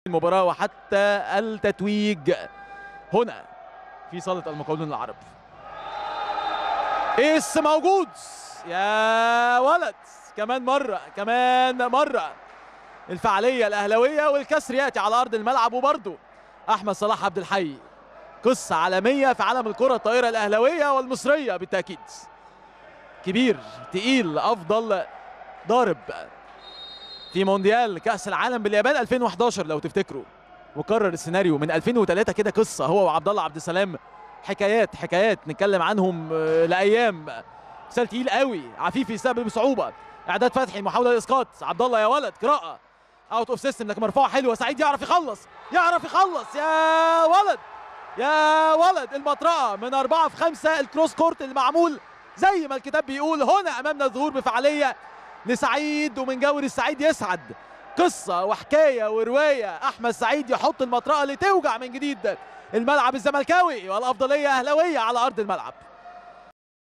المباراة وحتى التتويج هنا في صالة المقاولون العرب ايس موجود يا ولد كمان مرة كمان مرة الفعالية الأهلوية والكسر يأتي على أرض الملعب وبرضه أحمد صلاح عبد الحي قصة عالمية في عالم الكرة الطائرة الأهلوية والمصرية بالتأكيد كبير تقيل أفضل ضارب في مونديال كأس العالم باليابان 2011 لو تفتكروا وكرر السيناريو من 2003 كده قصة هو وعبد الله عبد السلام حكايات حكايات نتكلم عنهم آه، لأيام مثال تقيل قوي عفيفي يستقبل بصعوبة إعداد فتحي محاولة لإسقاط عبد الله يا ولد قراءة اوت اوف سيستم لكن مرفوعة حلوة سعيد يعرف يخلص يعرف يخلص يا ولد يا ولد المطرقة من أربعة في خمسة الكروس كورت المعمول زي ما الكتاب بيقول هنا أمامنا الظهور بفعالية لسعيد ومن جور السعيد يسعد قصة وحكاية ورواية أحمد سعيد يحط المطرقة اللي توجع من جديد الملعب الزملكاوي والأفضلية أهلوية على أرض الملعب